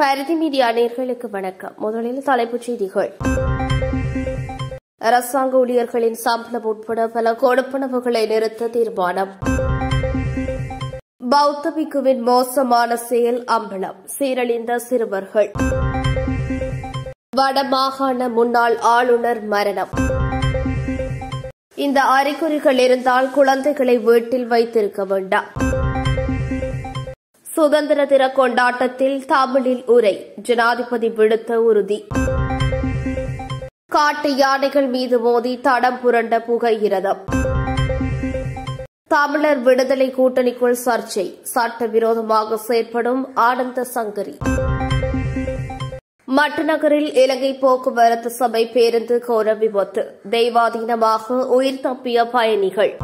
பரிதி media நேர்களுக்கு வணக்கம் முதலில் தலைப்புச் செய்திகள் அரசாங்க ஊழியர்களின் சம்பளம் உட்பட பல கொடுப்பனவுகளை நிறுத்த தீர்மானம் பௌத்த பிக்குவின் மோசமான செயல் அம்பலம் சீரழிந்த சிறுவர்கள் வடமாகாண முன்னாள் ஆளுநர் மரணம் இந்த அறிகுறிகள் இருந்தால் குழந்தைகளை வீட்டில் வைத்திருக்க வேண்டாம் சுதந்திர தின கொண்டாட்டத்தில் தமிழில் உரை ஜனாதிபதி விடுத்த உறுதி காட்டு யானைகள் மீது மோதி தடம் புரண்ட புகையிரதம் தமிழர் விடுதலை கூட்டணிக்குள் சர்ச்சை சட்டவிரோதமாக செயற்படும் ஆனந்த சங்கரி மட்டுநகரில் இலங்கை போக்குவரத்து சபை பேருந்து கோர விபத்து தெய்வாதீனமாக உயிர் தப்பிய பயணிகள்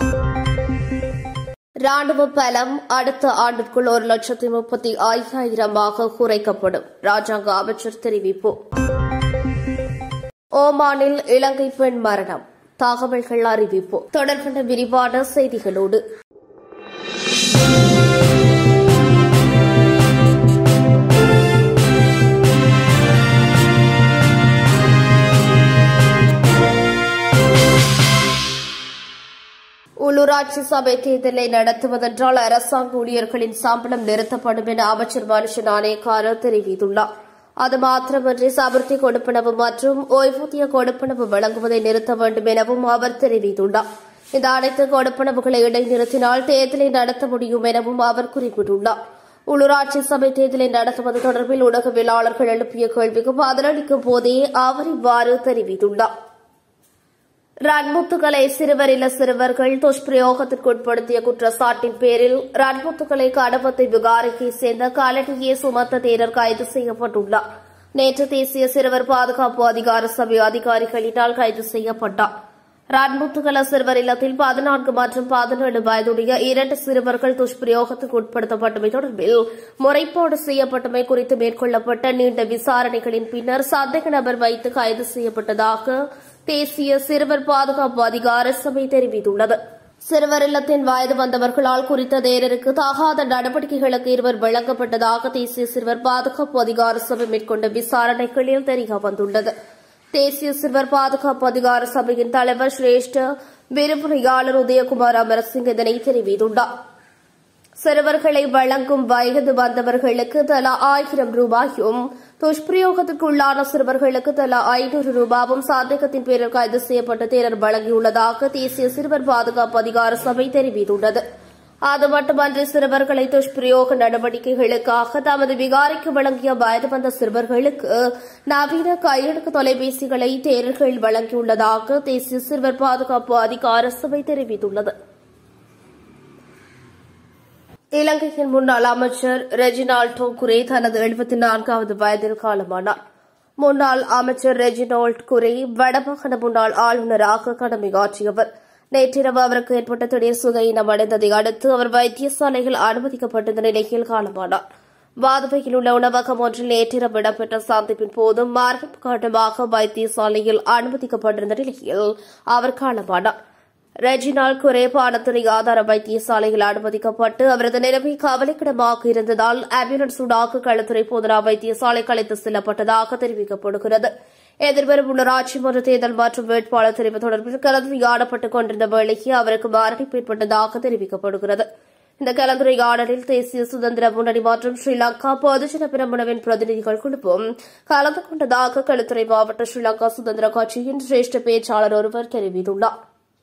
ராணுவ பலம் அடுத்த ஆண்டிற்குள் ஒரு லட்சத்தி முப்பத்தி ஐயாயிரமாக குறைக்கப்படும் ராஜாங்க அமைச்சர் தெரிவிப்பு ஓமானில் இலங்கை பெண் மரணம் தகவல்கள் அறிவிப்பு தொடர்பான விரிவான செய்திகளோடு உள்ளூராட்சி சபை தேர்தலை நடத்துவதென்றால் அரசாங்க ஊழியர்களின் சம்பளம் நிறுத்தப்படும் என அமைச்சர் மனுஷ நாணயக்கார தெரிவித்துள்ளார் அது மாத்திரமன்றி சபர்த்தி கொடுப்பனவு மற்றும் ஓய்வூதிய கொடுப்பனவு வழங்குவதை நிறுத்த வேண்டும் எனவும் அவர் தெரிவித்துள்ளார் இந்த அனைத்து கொடுப்பனவுகளை இடைநிறுத்தினால் தேர்தலை நடத்த முடியும் எனவும் அவர் குறிப்பிட்டுள்ளார் உள்ளூராட்சி சபை தேர்தலை நடத்துவது தொடர்பில் ஊடகவியலாளர்கள் எழுப்பிய கேள்விக்கு பதிலளிக்கும் போதே அவர் இவ்வாறு தெரிவித்துள்ளார் ரன்முத்துக்களை சிறுவரில சிறுவர்கள் துஷ்பிரயோகத்திற்குட்படுத்திய குற்றச்சாட்டின் பேரில் ரன்முத்துக்களை கடவத்தை விகாரியை சேர்ந்த காலனியே சுமத்த தேரர் கைது செய்யப்பட்டுள்ளார் நேற்று தேசிய சிறுவர் பாதுகாப்பு அதிகார சபை அதிகாரிகளினால் கைது செய்யப்பட்டார் ரன்முத்துகள சிறுவர் இல்லத்தில் பதினான்கு மற்றும் பதினேழு வயதுடைய இரண்டு சிறுவர்கள் துஷ்பிரயோகத்துக்கு உட்படுத்தப்பட்டமை தொடர்பில் முறைப்பாடு செய்யப்பட்டமை குறித்து மேற்கொள்ளப்பட்ட நீண்ட விசாரணைகளின் பின்னர் சந்தேக நபர் வைத்து கைது செய்யப்பட்டதாக தேசிய சிறுவர் பாதுகாப்பு அதிகார சபை தெரிவித்துள்ளது சிறுவர் இல்லத்தின் வயது வந்தவர்களால் குறித்த தேரருக்கு தகாத நடவடிக்கைகளுக்கு இருவர் வழங்கப்பட்டதாக தேசிய சிறுவர் பாதுகாப்பு அதிகார சபை மேற்கொண்ட விசாரணைகளில் தெரிய வந்துள்ளது தேசிய சிறுவர் பாதுகாப்பு அதிகார சபையின் தலைவர் சிரேஷ்ட விரிவுரையாளர் உதயகுமார் அமரசிங் இதனை தெரிவித்துள்ளார் சிறுவர்களை வழங்கும் வயது வந்தவர்களுக்கு தலா ஆயிரம் ரூபாயும் துஷ்பிரயோகத்திற்குள்ளான சிறுவர்களுக்கு தலா ஐநூறு ரூபாவும் சந்தேகத்தின் பேரில் கைது செய்யப்பட்ட தேரர் வழங்கியுள்ளதாக தேசிய சிறுவர் பாதுகாப்பு அதிகார சபை தெரிவித்துள்ளது அது மட்டுமன்றி சிறுவர்களை துஷ்பிரயோக நடவடிக்கைகளுக்காக தமது விகாரிக்கு வழங்கிய வயது வந்த சிறுவர்களுக்கு நவீன கையெழுத்து தொலைபேசிகளை தேரர்கள் வழங்கியுள்ளதாக தேசிய சிறுவர் பாதுகாப்பு அதிகார சபை தெரிவித்துள்ளது இலங்கையின் முன்னாள் அமைச்சர் ரெஜினால்டோ குரே தனது எழுபத்தி நான்காவது வயதில் காலமானார் முன்னாள் அமைச்சர் ரெஜினால்ட் குரே வடமாகாண முன்னாள் ஆளுநராக கடமையாற்றியவர் நேற்றிரவு அவருக்கு ஏற்பட்ட திடீர் சுகையினம் அடைந்ததை அடுத்து அவர் வைத்தியசாலையில் அனுமதிக்கப்பட்டிருந்த நிலையில் காலமானார் வாதுவையில் உள்ள உணவகம் ஒன்றில் நேற்றிரவு இடம்பெற்ற சந்திப்பின் போது மார்க்கம் காரணமாக வைத்தியசாலையில் அனுமதிக்கப்பட்டிருந்த நிலையில் அவர் காலமானார் ரெஜினால் குறைபானத்துறை ஆதார வைத்தியசாலையில் அனுமதிக்கப்பட்டு அவரது நிலைமை கவலைக்கிடமாக இருந்ததால் ஆம்புலன்ஸ் ஊடாக களத்துறை போதனா வைத்தியசாலைக்கு அழைத்து செல்லப்பட்டதாக தெரிவிக்கப்படுகிறது எதிர்வரும் உள்ளாட்சி மன்ற தேர்தல் மற்றும் வேட்பாளர் தெரிவு தொடர்பில் கலந்துரையாடப்பட்டுக் கொண்டிருந்த வேளைக்கு அவருக்கு மாரடைப்பு ஏற்பட்டதாக தெரிவிக்கப்படுகிறது இந்த கலந்துரையாடலில் தேசிய சுதந்திர முன்னணி மற்றும் ஸ்ரீலங்கா பொதுஜன பிரமுனவின் பிரதிநிதிகள் குழுவும் கலந்து கொண்டதாக களுத்துறை மாவட்ட ஸ்ரீலங்கா சுதந்திர கட்சியின் சிரேஷ்ட பேச்சாளர் ஒருவர் தெரிவித்துள்ளார்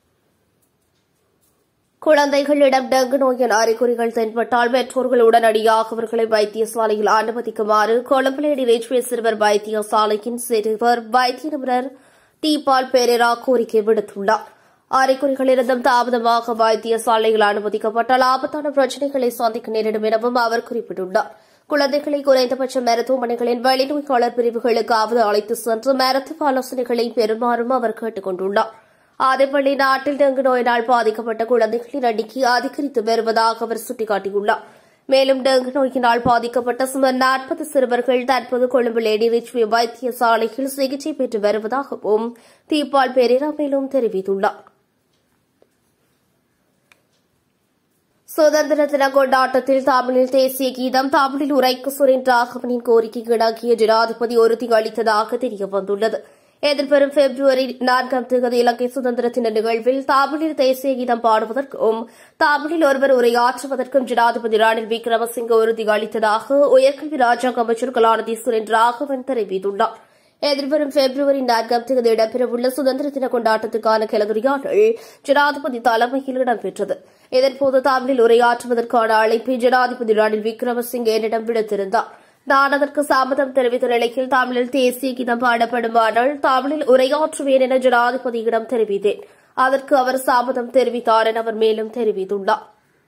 குழந்தைகளிடம் டெங்கு நோயின் அறிகுறிகள் தென்பட்டால் பெற்றோர்கள் உடனடியாக அவர்களை வைத்தியசாலையில் அனுமதிக்குமாறு கொளம்பலேடி ரேஜ்வே சிறுவர் வைத்தியசாலையின் சிறுவர் வைத்திய நிபுணர் தீபால் பெரேரா கோரிக்கை விடுத்துள்ளார் அறிகுறிகள் இருந்தும் தாமதமாக வைத்தியசாலையில் அனுமதிக்கப்பட்டால் ஆபத்தான பிரச்சினைகளை சந்திக்க நேரிடும் எனவும் அவர் குறிப்பிட்டுள்ளார் குழந்தைகளை குறைந்தபட்ச மருத்துவமனைகளின் வெளிநோயாளர் பிரிவுகளுக்காவது அழைத்து சென்று மருத்துவ ஆலோசனைகளை பெறுமாறும் அவர் கேட்டுக் கொண்டுள்ளார் அதேபடி நாட்டில் டெங்கு நோயினால் பாதிக்கப்பட்ட குழந்தைகளின் எண்ணிக்கை அதிகரித்து வருவதாக அவர் சுட்டிக்காட்டியுள்ளார் மேலும் டெங்கு நோயினால் பாதிக்கப்பட்ட சுமார் நாற்பது சிறுவர்கள் தற்போது கொழும்பு லேடி ரிச்வே வைத்தியசாலையில் சிகிச்சை பெற்று வருவதாகவும் தீபால் பெரேரா மேலும் தெரிவித்துள்ளார் சுதந்திர தின கொண்டாட்டத்தில் தமிழில் தேசிய கீதம் தமிழில் உரைக்கு சுரேன் ராகவனின் கோரிக்கைக்கு இணங்கிய ஜனாதிபதி உறுதி அளித்ததாக தெரியவந்துள்ளது எதிர்வரும் பிப்ரவரி நான்காம் தேதி இலங்கை சுதந்திர தின நிகழ்வில் தமிழில் தேசிய கீதம் பாடுவதற்கும் தமிழில் ஒருவர் உரையாற்றுவதற்கும் ஜனாதிபதி ரணில் விக்ரமசிங்க உறுதி அளித்ததாக உயர்கல்வி ராஜாங்க அமைச்சர் கலாநிதி சுரேன் ராகவன் தெரிவித்துள்ளார் எதிர்வரும் பிப்ரவரி நான்காம் தேதி இடம்பெறவுள்ள சுதந்திர தின கொண்டாட்டத்துக்கான கலந்துரையாடல் ஜனாதிபதி தலைமையில் இடம்பெற்றது இதன்போது தமிழில் உரையாற்றுவதற்கான அழைப்பை ஜனாதிபதி ரணில் விக்ரமசிங்கே என்னிடம் விடுத்திருந்தார் நான் அதற்கு சம்மதம் தெரிவித்த நிலையில் தமிழில் தேசிய கீதம் பாடப்படுமானால் தமிழில் உரையாற்றுவேன் என ஜனாதிபதியிடம் தெரிவித்தேன் அதற்கு அவர் சம்மதம் தெரிவித்தார் என அவர் மேலும் தெரிவித்துள்ளார்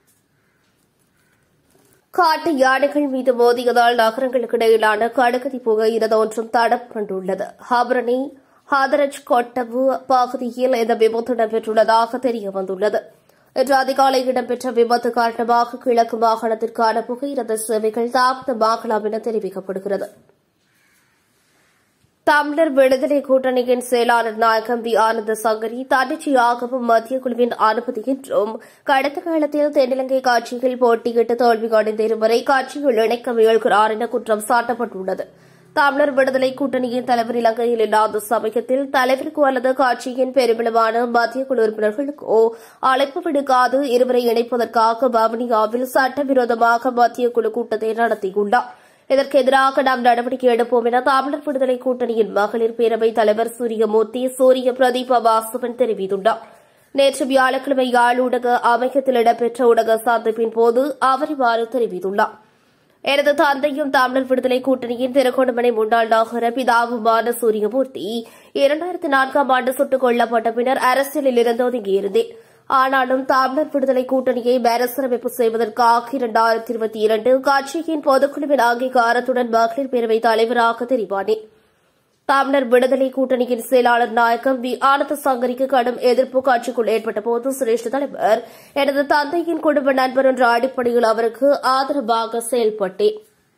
காட்டு யானைகள் மீது மோதியதால் நகரங்களுக்கு இடையிலான கடுகதி புகையிரத ஒன்றும் தடப்பட்டுள்ளது ஹபரணி ஹாதரஜ் கொட்டவு பகுதியில் இந்த விபத்து இடம்பெற்றுள்ளதாக தெரியவந்துள்ளது இன்று அதிகாலை இடம்பெற்ற விபத்து காரணமாக கிழக்கு மாகாணத்திற்கான புகையிரத சேவைகள் தாமதமாகலாம் என தெரிவிக்கப்படுகிறது தமிழர் விடுதலை கூட்டணியின் செயலாளர் நாயகம் வி ஆனந்த சங்கரி தன்னிச்சையாகவும் மத்திய குழுவின் அனுமதி என்றும் கடந்த காலத்தில் தென்னிலங்கை காட்சியில் போட்டியிட்டு தோல்வி அடைந்த இருவரை காட்சியில் இணைக்க முயல்கிறார் என குற்றம் சாட்டப்பட்டுள்ளது தமிழர் விடுதலை கூட்டணியின் தலைவர் இலங்கையில் இல்லாத சமயத்தில் தலைவருக்கோ அல்லது கட்சியின் பெருமிளமான மத்திய குழு உறுப்பினர்களுக்கோ அழைப்பு விடுக்காது இருவரை இணைப்பதற்காக வவுனியாவில் சட்டவிரோதமாக மத்திய குழு கூட்டத்தை நடத்தியுள்ளார் இதற்கு எதிராக நாம் நடவடிக்கை எடுப்போம் என தமிழர் விடுதலை கூட்டணியின் மகளிர் பேரவைத் தலைவர் சூரியமூர்த்தி சூரிய பிரதீப வாசவன் தெரிவித்துள்ளார் நேற்று வியாழக்கிழமை யாழ் ஊடக அமையத்தில் இடம்பெற்ற ஊடக சந்திப்பின் போது அவர் இவ்வாறு தெரிவித்துள்ளார் எனது தந்தையும் தமிழர் விடுதலை கூட்டணியின் திருகோணமலை முன்னாள் நகர பிதாவுமான சூரியமூர்த்தி இரண்டாயிரத்தி நான்காம் ஆண்டு சுட்டுக் கொல்லப்பட்ட பின்னர் அரசியலில் இருந்து ஒதுங்கியிருந்தேன் ஆனாலும் தமிழர் விடுதலை கூட்டணியை மறுசீரமைப்பு செய்வதற்காக இரண்டாயிரத்தி இருபத்தி இரண்டு கட்சியின் பொதுக்குழுவின் அங்கீகாரத்துடன் மகளிர் பேரவைத் தலைவராக தெரிவானேன் தமிழர் விடுதலை கூட்டணியின் செயலாளர் நாயகம் வி ஆனந்த சங்கரிக்கு கடும் எதிர்ப்பு காட்சிக்குள் ஏற்பட்ட போது சிரேஷ்ட தலைவர் எனது தந்தையின் குடும்ப நண்பர் என்ற அடிப்படையில் அவருக்கு ஆதரவாக செயல்பட்டேன்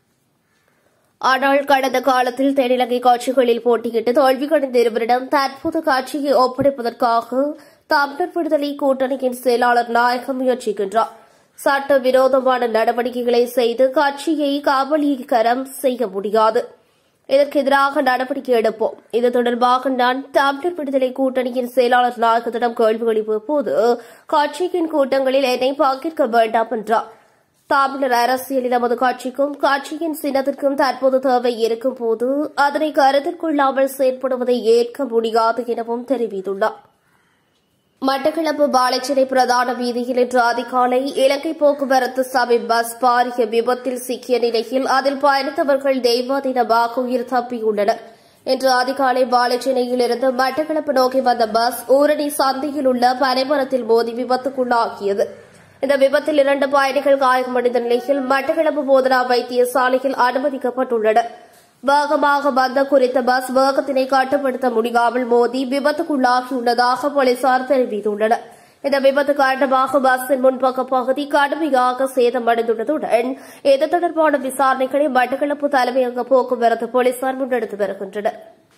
ஆனால் கடந்த காலத்தில் தென்னிலங்கை காட்சிகளில் போட்டியிட்டு தோல்வி கடைந்த இருவரிடம் தற்போது காட்சியை ஒப்படைப்பதற்காக தமிழர் விடுதலை கூட்டணியின் செயலாளர் நாயகம் முயற்சிக்கின்றார் சட்ட விரோதமான நடவடிக்கைகளை செய்து கட்சியை காவலீகரம் செய்ய முடியாது இதற்கு எதிராக நடவடிக்கை எடுப்போம் இது தொடர்பாக நான் தமிழர் விடுதலை கூட்டணியின் செயலாளர் நாயகத்திடம் கேள்வி எழுப்பிய போது கட்சியின் கூட்டங்களில் என்னை பங்கேற்க வேண்டாம் என்றார் தமிழர் அரசியலில் நமது கட்சிக்கும் கட்சியின் சின்னத்திற்கும் தற்போது தேவை இருக்கும் போது அதனை கருத்தில் கொள்ளாமல் செயற்படுவதை ஏற்க முடியாது எனவும் தெரிவித்துள்ளார் மட்டக்களப்பு பாலச்சிறை பிரதான வீதியில் இன்று அதிகாலை இலங்கை போக்குவரத்து சபை பஸ் பாரிய விபத்தில் சிக்கிய நிலையில் அதில் பயணித்தவர்கள் தெய்வாதீனமாக உயிர் தப்பியுள்ளனர் இன்று அதிகாலை பாலச்சினையில் இருந்து மட்டக்களப்பு நோக்கி வந்த பஸ் ஊரணி சந்தையில் உள்ள பனைமரத்தில் மோதி விபத்துக்குள்ளாகியது இந்த விபத்தில் இரண்டு பயணிகள் காயமடைந்த நிலையில் மட்டக்களப்பு போதனா வைத்தியசாலையில் அனுமதிக்கப்பட்டுள்ளனர் வேகமாக வந்த குறித்த பஸ் வேகத்தினை கட்டுப்படுத்த முடியாமல் மோதி விபத்துக்குள்ளாகியுள்ளதாக போலீசார் தெரிவித்துள்ளனர் இந்த விபத்து காரணமாக பஸ்ஸின் முன்பக்க பகுதி கடுமையாக சேதமடைந்துள்ளதுடன் இது தொடர்பான விசாரணைகளை மட்டக்களப்பு தலைமையக போக்குவரத்து போலீசார் முன்னெடுத்து வருகின்றனர்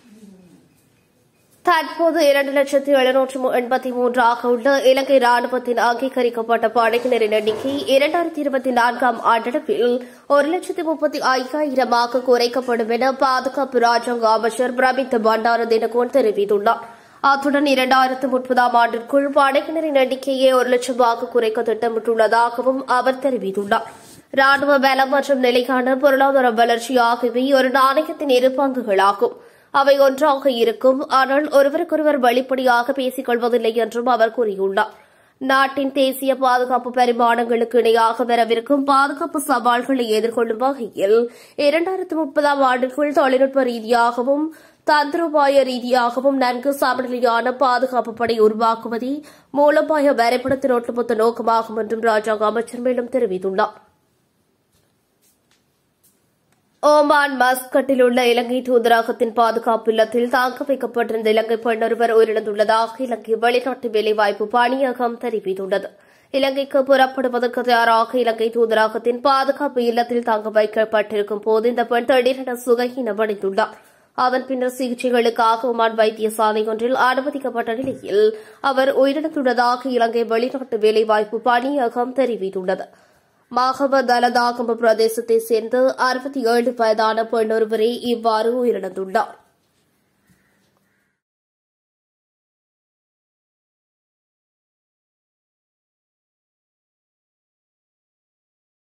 தற்போது இரண்டு லட்சத்து எழுநூற்று எண்பத்தி மூன்றாக உள்ள இலங்கை ராணுவத்தின் அங்கீகரிக்கப்பட்ட படையினரின் எண்ணிக்கை இரண்டாயிரத்தி இருபத்தி நான்காம் ஆண்டளவில் ஒரு லட்சத்து முப்பத்தி ஐயாயிரமாக குறைக்கப்படும் என பாதுகாப்பு ராஜாங்க அமைச்சர் பிரமித் பண்டார தினகோன் தெரிவித்துள்ளார் அத்துடன் இரண்டாயிரத்து முப்பதாம் ஆண்டிற்குள் படையினரின் எண்ணிக்கையை ஒரு லட்சமாக குறைக்க திட்டமிட்டுள்ளதாகவும் அவர் தெரிவித்துள்ளார் ராணுவ பலம் மற்றும் நிலையான பொருளாதார வளர்ச்சி ஆகியவை ஒரு நாணயத்தின் இரு பங்குகளாகும் அவை ஒன்றாக இருக்கும் ஆனால் ஒருவருக்கொருவர் வெளிப்படையாக பேசிக் கொள்வதில்லை என்றும் அவர் கூறியுள்ளார் நாட்டின் தேசிய பாதுகாப்பு பரிமாணங்களுக்கு இணையாக வரவிருக்கும் பாதுகாப்பு சவால்களை எதிர்கொள்ளும் வகையில் இரண்டாயிரத்து முப்பதாம் ஆண்டிற்குள் தொழில்நுட்ப ரீதியாகவும் தந்திரோபாய ரீதியாகவும் நன்கு சமநிலையான பாதுகாப்பு படை உருவாக்குவதே மூலோபாய வரைபடத்தின் ஒட்டுமொத்த நோக்கமாகும் என்றும் ராஜாங்க அமைச்சர் மேலும் தெரிவித்துள்ளார் ஓமான் மஸ்கட்டில் உள்ள இலங்கை தூதரகத்தின் பாதுகாப்பு இல்லத்தில் தாக்க வைக்கப்பட்டிருந்த இலங்கை பெண் ஒருவர் உயிரிழந்துள்ளதாக இலங்கை வெளிநாட்டு வேலைவாய்ப்பு பணியகம் தெரிவித்துள்ளது இலங்கைக்கு புறப்படுவதற்கு தயாராக இலங்கை தூதரகத்தின் பாதுகாப்பு இல்லத்தில் தங்க வைக்கப்பட்டிருக்கும் போது இந்த பெண் திடீரென சுகையினமடைந்துள்ளார் அதன் பின்னர் சிகிச்சைகளுக்காக ஒமான் வைத்தியசாலை ஒன்றில் அனுமதிக்கப்பட்ட நிலையில் அவர் உயிரிழந்துள்ளதாக இலங்கை வெளிநாட்டு வேலைவாய்ப்பு பணியகம் தெரிவித்துள்ளது மாகம தலதாகம பிரதேசத்தைச் சேர்ந்த அறுபத்தி ஏழு வயதான பெண் ஒருவரே இவ்வாறு உயிரிழந்துள்ளார்